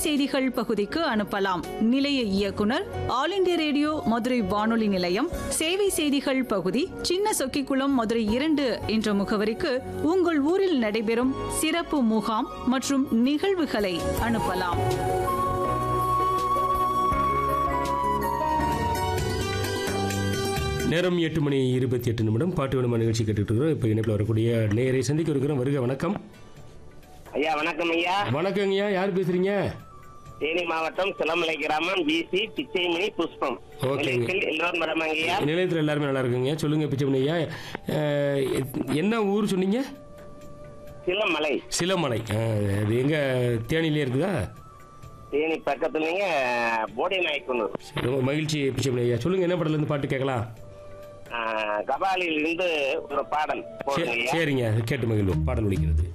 செய்திகள் பகுதிக்கு அனுப்பலாம் நிலைய இயக்குனர் ஆல் இண்டியா ரேடியோ மதுரை வானொலி நிலையம் சேவை செய்திகள் பகுதி சின்ன சொக்கிக்குளம் மதுரை இரண்டு என்ற முகவரிக்கு உங்கள் ஊரில் நடைபெறும் சிறப்பு முகாம் மற்றும் நிகழ்வுகளை அனுப்பலாம் நேரம் எட்டு மணி இருபத்தி எட்டு நிமிடம் பாட்டு விடுமா நிகழ்ச்சி கேட்டுட்டு இருக்கிறோம் இப்போ இணைப்பில் வரக்கூடிய நேரை சந்திக்க இருக்கிறோம் வருக வணக்கம் ஐயா வணக்கம் ஐயா வணக்கங்கய்யா யார் பேசுறீங்க தேனி மாவட்டம் சிலமலை கிராமம் பிசி பிச்சைமணி புஷ்பம் ஓகேங்க. நிலையத்தில் எல்லோரும் நலமாங்க ஐயா நிலையத்தில் எல்லாருமே நல்லா இருக்குங்க சொல்லுங்க பிச்சைமணி ஐயா அஹ், என்ன ஊர் சொன்னீங்க சிலமலை சிலமலை அஹ், அது எங்க தேனிலே இருக்குதா தேனி பக்கத்துலங்க போடி நாயக்கனூர் சரி, ரொம்ப மகிழ்ச்சி பிச்சைமணி ஐயா சொல்லுங்க என்ன படத்துல இருந்து பாட்டு கேட்கலாம் கபாலில் இருந்து ஒரு பாடல் போடுங்க சரி, ஐயா சரிங்க கேட்டு மகிழ்வோம் பாடல் ஒலிக்கிறது